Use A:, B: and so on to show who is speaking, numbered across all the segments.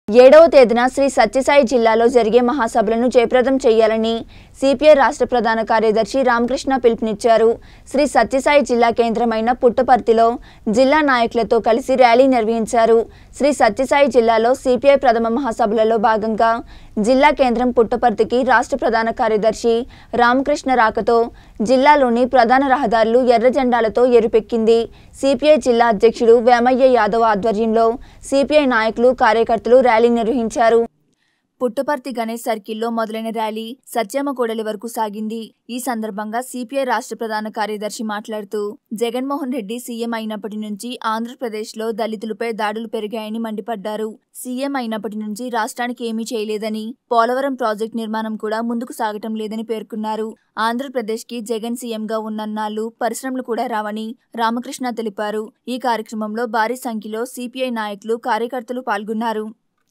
A: ఏడవ తేదీన శ్రీ సత్యసాయి జిల్లాలో జరిగే మహాసభలను జయప్రదం చేయాలని సిపిఐ రాష్ట్ర ప్రధాన కార్యదర్శి రామకృష్ణ పిలుపునిచ్చారు శ్రీ సత్యసాయి జిల్లా కేంద్రమైన పుట్టపర్తిలో జిల్లా నాయకులతో కలిసి ర్యాలీ నిర్వహించారు శ్రీ సత్యసాయి జిల్లాలో సిపిఐ ప్రథమ మహాసభలలో భాగంగా జిల్లా కేంద్రం పుట్టపర్తికి రాష్ట్ర ప్రధాన కార్యదర్శి రామకృష్ణ రాకతో జిల్లాలోని ప్రధాన రహదారులు ఎర్ర జెండాలతో ఎరుపెక్కింది సిపిఐ జిల్లా అధ్యక్షుడు వేమయ్య యాదవ్ ఆధ్వర్యంలో సిపిఐ నాయకులు కార్యకర్తలు ర్యాలీ నిర్వహించారు పుట్టపర్తి గణేష్ సర్కిల్లో మొదలైన ర్యాలీ సత్యమ్మ కూడలి వరకు సాగింది ఈ సందర్భంగా సిపిఐ రాష్ట్ర ప్రధాన కార్యదర్శి మాట్లాడుతూ జగన్మోహన్ రెడ్డి సీఎం అయినప్పటి నుంచి ఆంధ్రప్రదేశ్లో దళితులపై దాడులు పెరిగాయని మండిపడ్డారు సీఎం అయినప్పటి నుంచి రాష్ట్రానికి ఏమీ చేయలేదని పోలవరం ప్రాజెక్టు నిర్మాణం కూడా ముందుకు సాగటం లేదని పేర్కొన్నారు ఆంధ్రప్రదేశ్కి జగన్ సీఎంగా ఉన్నన్నాళ్ళు పరిశ్రమలు కూడా రావని రామకృష్ణ తెలిపారు ఈ కార్యక్రమంలో భారీ సంఖ్యలో సిపిఐ నాయకులు కార్యకర్తలు పాల్గొన్నారు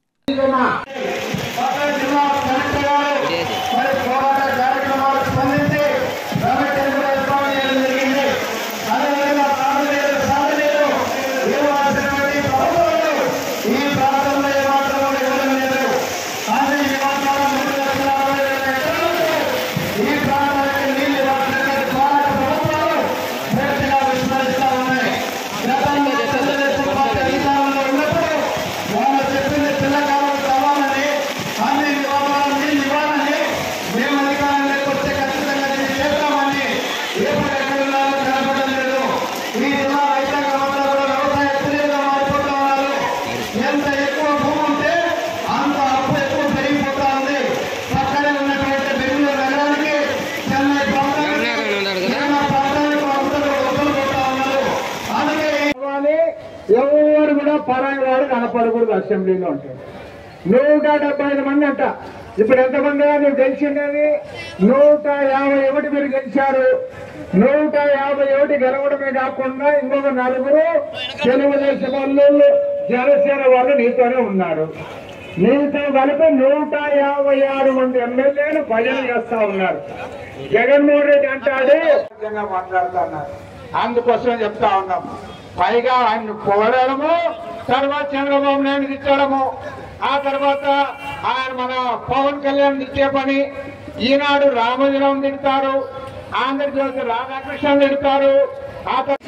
B: పక్కన జిల్లా కలెక్టర్ గారు మరి పోరాట కార్యక్రమాలకు స్పందించి ప్రైవేట్ కూడా ఏర్పాటు చేయడం జరిగింది అదేవిధంగా తాగునీరు సాగునీరు ఇవ్వాల్సినటువంటి ప్రభుత్వాలు ఈ ప్రాంతంలో ఏమాత్రం కూడా ఇవ్వడం లేదు కానీ ఈ మాత్రం మూడు లక్షల అరవై వేల ఎకరాలకు ఈ ప్రాంతానికి నీళ్లు ఇవ్వాల్సినటువంటి పోరాట ప్రభుత్వాలు పూర్తిగా విస్మరిస్తా ఉన్నాయి గతంలో తెలుగుదేశం పార్టీ అధికారంలో ఉన్నప్పుడు వాళ్ళు చెప్పింది పిల్లకాలం కావాలని అన్ని నివారణలు నీళ్ళు ఇవ్వాలని మేము అధికారంలోకి వస్తే ఖచ్చితంగా దీన్ని చేస్తామని ఎప్పుడు ఎక్కడున్నారో కనపడడం లేదు ఈ జిల్లా రైతాంగం అంతా కూడా వ్యవసాయ కూలీలుగా మారిపోతా ఉన్నారు ఎంత ఎక్కువ భూమి ఉంటే అంత అప్పు ఎక్కువ పెరిగిపోతా ఉంది పక్కనే ఉన్నటువంటి బెంగళూరు నగరానికి చెన్నై ప్రాంతానికి ఏమైనా ప్రాంతానికి అందరూ వదులు పోతా ఉన్నారు అందుకే
C: కావాలి ఎవరు కూడా పరాయి వాడు కనపడకూడదు అసెంబ్లీలో ఉంటాడు నూట డెబ్బై ఐదు మంది అంట ఇప్పుడు ఎంతమంది నువ్వు గెలిచిండేది నూట యాభై ఒకటి మీరు గెలిచారు నూట యాభై ఒకటి గెలవడమే కాకుండా ఇంకొక నలుగురు తెలుగుదేశం వాళ్ళు జనసేన వాళ్ళు నీతోనే ఉన్నారు నీతో కలిపి నూట యాభై ఆరు మంది ఎమ్మెల్యేలు భజన చేస్తా ఉన్నారు జగన్మోహన్ రెడ్డి అంటాడు ముఖ్యంగా మాట్లాడుతున్నారు అందుకోసం చెప్తా ఉన్నాం పైగా ఆయన పొగడము తర్వాత చంద్రబాబు నాయుడు తిట్టడము ఆ తర్వాత ఆయన మన పవన్ కళ్యాణ్ తిట్టే పని ఈనాడు రామజనం తిడతారు ఆంధ్రజ్యోతి రాధాకృష్ణ తిడతారు ఆ తర్వాత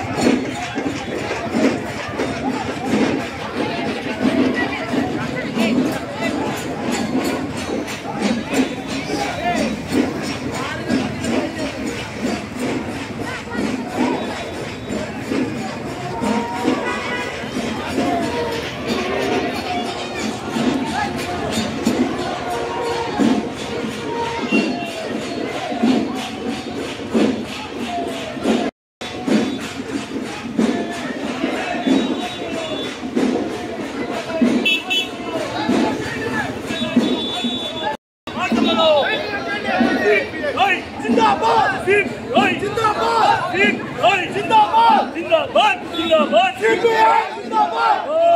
D: जिंदाबाद जिंदाबाद जिंदाबाद जिंदाबाद जिंदाबाद जिंदाबाद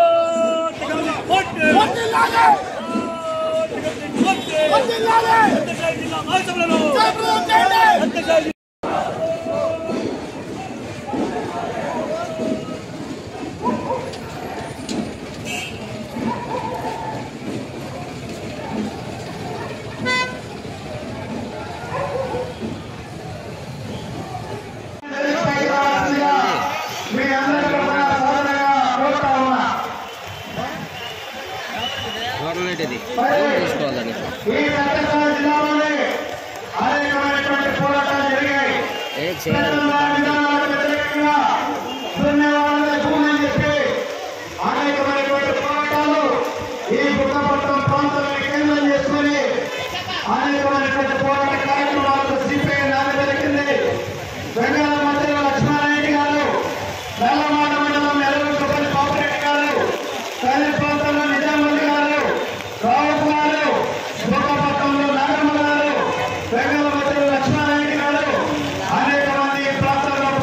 D: वोट लागे वोट लागे జిల్లా మహాసభలలో అంతర్జాతీయ
B: మీ అందరికీ కూడా సోదరుగా కోరుతా ఉన్నా
E: గవర్నమెంట్ ఇది
B: మరి
E: తీసుకోవాలని
B: ఈ సత్యసాయి జిల్లాలోనే అనేకమైనటువంటి పోరాటాలు జరిగాయి
E: ఏ చేయాలి
B: ప్రజల విధానాలకు వ్యతిరేకంగా దున్నేవాళ్ళని భూమని చెప్పి అనేకమైనటువంటి పోరాటాలు ఈ బుద్ధపట్నం ప్రాంతాన్ని కేంద్రం చేసుకుని అనేకమైనటువంటి పోరాట కార్యక్రమాలకు సిపిఐ నాలుగెలికింది బెంగాల మంత్రి లక్ష్మారెడ్డి గారు బెల్లమాట మండలం ఎలవెంకపల్లి పాపిరెడ్డి గారు తల్లి ప్రాంతంలో నిజామల్లి గారు రావు గారు బుద్ధపట్నంలో నాగమ్మ గారు బెంగాల మంత్రి లక్ష్మారెడ్డి గారు అనేక మంది ఈ ప్రాంతంలో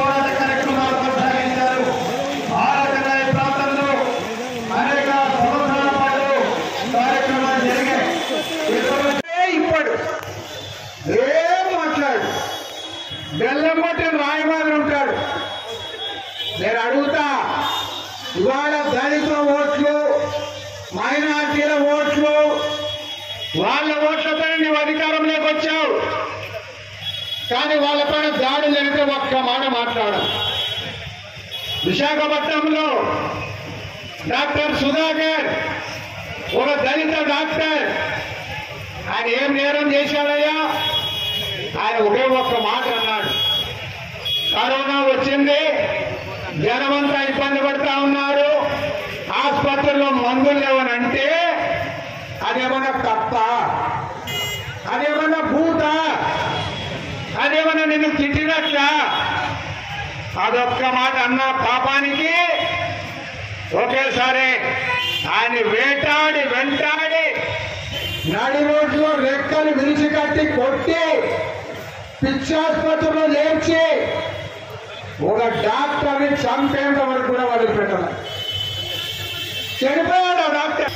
C: ఇచ్చిన ఓట్లు వాళ్ళ ఓట్లతో నీవు అధికారంలోకి వచ్చావు కానీ వాళ్ళపైన దాడి జరిగితే ఒక్క మాట మాట్లాడు విశాఖపట్నంలో డాక్టర్ సుధాకర్ ఒక దళిత డాక్టర్ ఆయన ఏం నేరం చేశాడయ్యా ఆయన ఒకే ఒక్క మాట అన్నాడు కరోనా వచ్చింది జనమంతా ఇబ్బంది పడుతా ఉన్నారు ఆసుపత్రిలో మందులు లేవనంటే అదేమన్నా తప్ప అదేమన్నా భూత అదేమన్నా నిన్ను తిట్టినట్లా అదొక్క మాట అన్న పాపానికి ఒకేసారి ఆయన వేటాడి వెంటాడి నడి రోడ్లో రెక్కలు విరిచి కట్టి కొట్టి పిచ్చాసుపత్రిలో చేర్చి ఒక డాక్టర్ని చంపేంత వరకు కూడా వదిలిపెట్టాలి చనిపోయాడు ఆ డాక్టర్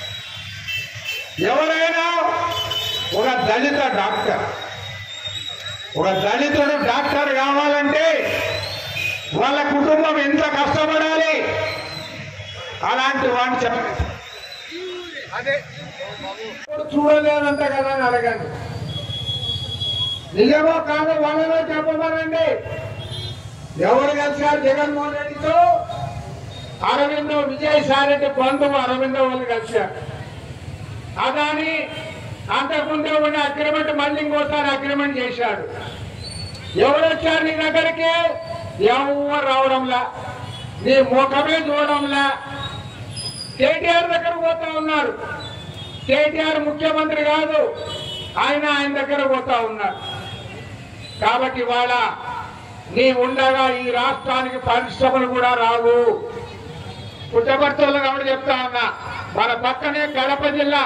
C: ఎవరైనా ఒక దళిత డాక్టర్ ఒక దళితుడు డాక్టర్ కావాలంటే వాళ్ళ కుటుంబం ఎంత కష్టపడాలి అలాంటి వాడిని చెప్ప అదే ఇప్పుడు చూడలేదంట కదా అని అడగండి నిజమో కాదు వాళ్ళలో చెప్పమనండి ఎవరు కలిసారు జగన్మోహన్ రెడ్డితో అరవిందో విజయసాయి రెడ్డి బంధువు అరవిందో వాళ్ళు కలిశారు అదాని అంతకుముందే ఉన్న అగ్రిమెంట్ మళ్ళీ ఇంకోసారి అగ్రిమెంట్ చేశాడు ఎవరు వచ్చారు నీ దగ్గరికి ఎవరు రావడంలా నీ ముఖమే చూడడంలా కేటీఆర్ దగ్గర పోతా ఉన్నారు కేటీఆర్ ముఖ్యమంత్రి కాదు ఆయన ఆయన దగ్గర పోతా ఉన్నారు కాబట్టి ఇవాళ నీ ఉండగా ఈ రాష్ట్రానికి పరిశ్రమలు కూడా రావు పుట్టపర్తులు కాబట్టి చెప్తా ఉన్నా మన పక్కనే కడప జిల్లా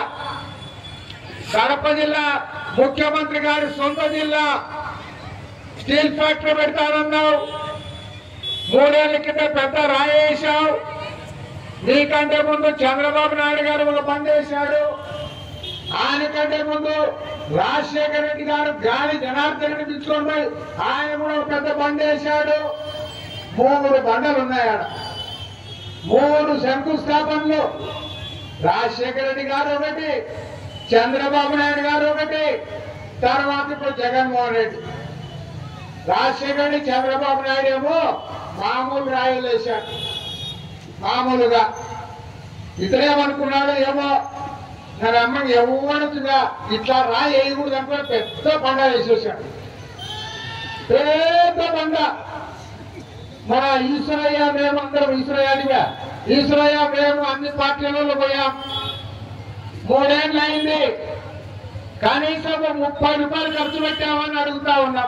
C: కడప జిల్లా ముఖ్యమంత్రి గారి సొంత జిల్లా స్టీల్ ఫ్యాక్టరీ పెడతానన్నావు మూడేళ్ల కింద పెద్ద రాయి వేశావు నీకంటే ముందు చంద్రబాబు నాయుడు గారు ఒక బంద్ వేశాడు ఆయనకంటే ముందు రాజశేఖర రెడ్డి గారు గాలి జనార్దన్ రెడ్డి పిలుచుకొని పోయి ఆయన కూడా ఒక పెద్ద బంద్ వేశాడు మూడు బండలు ఉన్నాయి ఆడ మూడు శంకుస్థాపనలు రాజశేఖర రెడ్డి గారు ఒకటి చంద్రబాబు నాయుడు గారు ఒకటి తర్వాత ఇప్పుడు జగన్మోహన్ రెడ్డి రాజశేఖర రెడ్డి చంద్రబాబు నాయుడు ఏమో మామూలు రాయిలు వేశాడు మామూలుగా ఇతరేమనుకున్నాడు ఏమో నా అమ్మ ఎవరుగా ఇట్లా రాయి వేయకూడదు అనుకుని పెద్ద బండ వేసేసాడు పెద్ద బండ మన ఈశ్వరయ్య మేము అందరం ఈశ్వరయ్యనిగా ఈశ్వరయ్య మేము అన్ని పార్టీలలో పోయాం మూడేళ్ళు అయింది కనీసం ఒక ముప్పై రూపాయలు ఖర్చు పెట్టామని అడుగుతా ఉన్నాం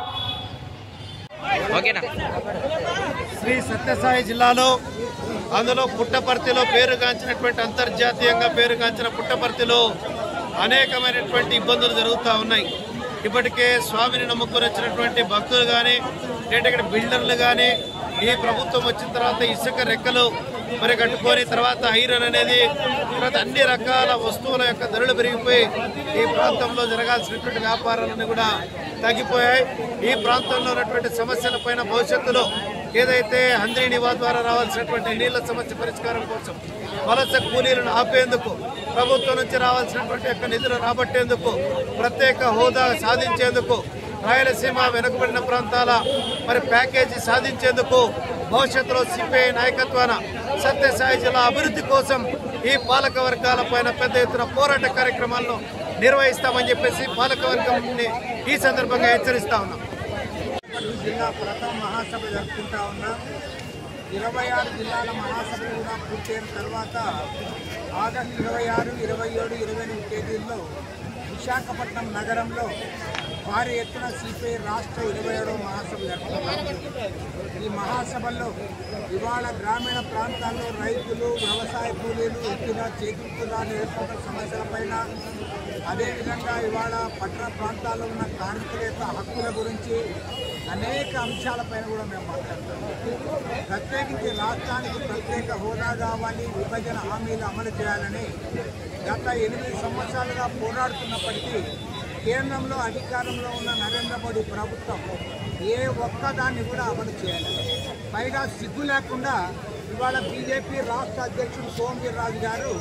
E: ఓకేనా
F: శ్రీ సత్యసాయి జిల్లాలో అందులో పుట్టపర్తిలో పేరుగాంచినటువంటి అంతర్జాతీయంగా పేరుగాంచిన పుట్టపర్తిలో అనేకమైనటువంటి ఇబ్బందులు జరుగుతూ ఉన్నాయి ఇప్పటికే స్వామిని నమ్ముకొని వచ్చినటువంటి భక్తులు కానీ లేదంటే ఇక్కడ బిల్డర్లు కానీ ఈ ప్రభుత్వం వచ్చిన తర్వాత ఇసుక రెక్కలు మరి కట్టుకొని తర్వాత ఐరన్ అనేది తర్వాత అన్ని రకాల వస్తువుల యొక్క ధరలు పెరిగిపోయి ఈ ప్రాంతంలో జరగాల్సినటువంటి వ్యాపారాలన్నీ కూడా తగ్గిపోయాయి ఈ ప్రాంతంలో ఉన్నటువంటి సమస్యల పైన భవిష్యత్తులో ఏదైతే హంద్రీ నివా ద్వారా రావాల్సినటువంటి నీళ్ల సమస్య పరిష్కారం కోసం వలస కూలీలను ఆపేందుకు ప్రభుత్వం నుంచి రావాల్సినటువంటి యొక్క నిధులు రాబట్టేందుకు ప్రత్యేక హోదా సాధించేందుకు రాయలసీమ వెనుకబడిన ప్రాంతాల మరి ప్యాకేజీ సాధించేందుకు భవిష్యత్తులో సిపిఐ నాయకత్వాన సత్యసాయి జిల్లా అభివృద్ధి కోసం ఈ పాలక వర్గాల పైన పెద్ద ఎత్తున పోరాట కార్యక్రమాలను నిర్వహిస్తామని చెప్పేసి పాలక వర్గంని ఈ సందర్భంగా హెచ్చరిస్తా ఉన్నాం
G: జిల్లా ప్రథమ మహాసభ జరుపుకుంటా ఉన్నా ఇరవై ఆరు జిల్లాల మహాసభలు కూడా పూర్తయిన తర్వాత ఆగస్టు ఇరవై ఆరు ఇరవై ఏడు ఇరవై ఎనిమిది తేదీల్లో విశాఖపట్నం నగరంలో భారీ ఎత్తున సిపిఐ రాష్ట్ర ఇరవై ఏడవ మహాసభ జరుపుకున్నాం ఈ మహాసభల్లో ఇవాళ గ్రామీణ ప్రాంతాల్లో రైతులు వ్యవసాయ కూలీలు ఎత్తున చేతుల నేర్పక సమస్యలపైన అదేవిధంగా ఇవాళ పట్టణ ప్రాంతాల్లో ఉన్న కార్మికుల యొక్క హక్కుల గురించి అనేక అంశాలపైన కూడా మేము మాట్లాడతాం ప్రత్యేకించి రాష్ట్రానికి ప్రత్యేక హోదా కావాలి విభజన హామీలు అమలు చేయాలని గత ఎనిమిది సంవత్సరాలుగా పోరాడుతున్నప్పటికీ కేంద్రంలో అధికారంలో ఉన్న నరేంద్ర మోడీ ప్రభుత్వం ఏ ఒక్కదాన్ని కూడా అమలు చేయాలి పైగా సిగ్గు లేకుండా ఇవాళ బీజేపీ రాష్ట్ర అధ్యక్షుడు సోమవీర్ రాజు గారు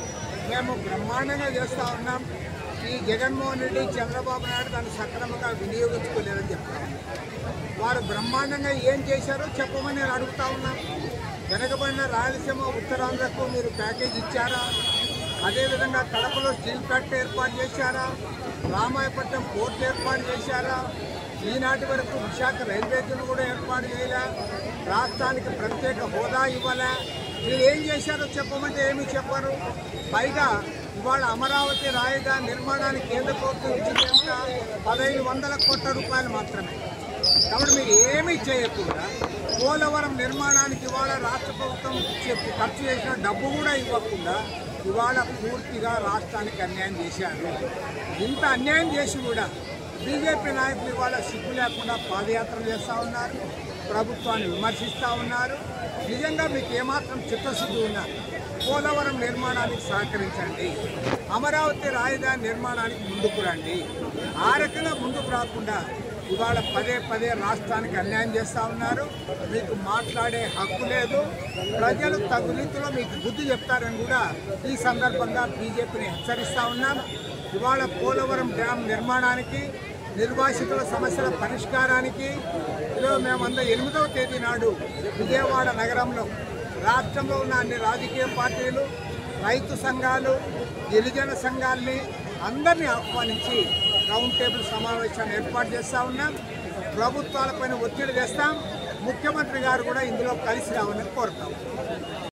G: మేము బ్రహ్మాండంగా చేస్తూ ఉన్నాం ఈ జగన్మోహన్ రెడ్డి చంద్రబాబు నాయుడు దాన్ని సక్రమంగా వినియోగించుకోలేదని చెప్తా ఉన్నాం వారు బ్రహ్మాండంగా ఏం చేశారో చెప్పమని నేను అడుగుతా ఉన్నాం వెనకబడిన రాయలసీమ ఉత్తరాంధ్రకు మీరు ప్యాకేజ్ ఇచ్చారా అదేవిధంగా కడపలో స్టీల్ ఫ్యాక్టరీ ఏర్పాటు చేశారా రామాయపట్నం పోర్ట్ ఏర్పాటు చేశారా ఈనాటి వరకు విశాఖ రైల్వే జోన్ కూడా ఏర్పాటు చేయలే రాష్ట్రానికి ప్రత్యేక హోదా ఇవ్వలే మీరు ఏం చేశారో చెప్పమంటే ఏమీ చెప్పరు పైగా ఇవాళ అమరావతి రాజధాని నిర్మాణానికి కేంద్ర ప్రభుత్వం ఇచ్చింది ఎంత పదహైదు వందల కోట్ల రూపాయలు మాత్రమే కాబట్టి మీరు ఏమీ చేయకుండా పోలవరం నిర్మాణానికి ఇవాళ రాష్ట్ర ప్రభుత్వం చెప్పి ఖర్చు చేసిన డబ్బు కూడా ఇవ్వకుండా ఇవాళ పూర్తిగా రాష్ట్రానికి అన్యాయం చేశారు ఇంత అన్యాయం చేసి కూడా బీజేపీ నాయకులు ఇవాళ సిగ్గు లేకుండా పాదయాత్ర చేస్తూ ఉన్నారు ప్రభుత్వాన్ని విమర్శిస్తూ ఉన్నారు నిజంగా మీకు ఏమాత్రం చిత్తశుద్ధి ఉన్నా పోలవరం నిర్మాణానికి సహకరించండి అమరావతి రాజధాని నిర్మాణానికి ముందుకు రండి ఆ రకంగా ముందుకు రాకుండా ఇవాళ పదే పదే రాష్ట్రానికి అన్యాయం చేస్తూ ఉన్నారు మీకు మాట్లాడే హక్కు లేదు ప్రజలు తగు రీతిలో మీకు బుద్ధి చెప్తారని కూడా ఈ సందర్భంగా బీజేపీని హెచ్చరిస్తూ ఉన్నాం ఇవాళ పోలవరం డ్యాం నిర్మాణానికి నిర్వాసితుల సమస్యల పరిష్కారానికి ఈరోజు మేమంతా ఎనిమిదవ తేదీ నాడు విజయవాడ నగరంలో రాష్ట్రంలో ఉన్న అన్ని రాజకీయ పార్టీలు రైతు సంఘాలు గిరిజన సంఘాలని అందరినీ ఆహ్వానించి రౌండ్ టేబుల్ సమావేశాన్ని ఏర్పాటు చేస్తూ ఉన్నాం ప్రభుత్వాలపైన ఒత్తిడి తెస్తాం ముఖ్యమంత్రి గారు కూడా ఇందులో కలిసి రావాలని కోరుతాం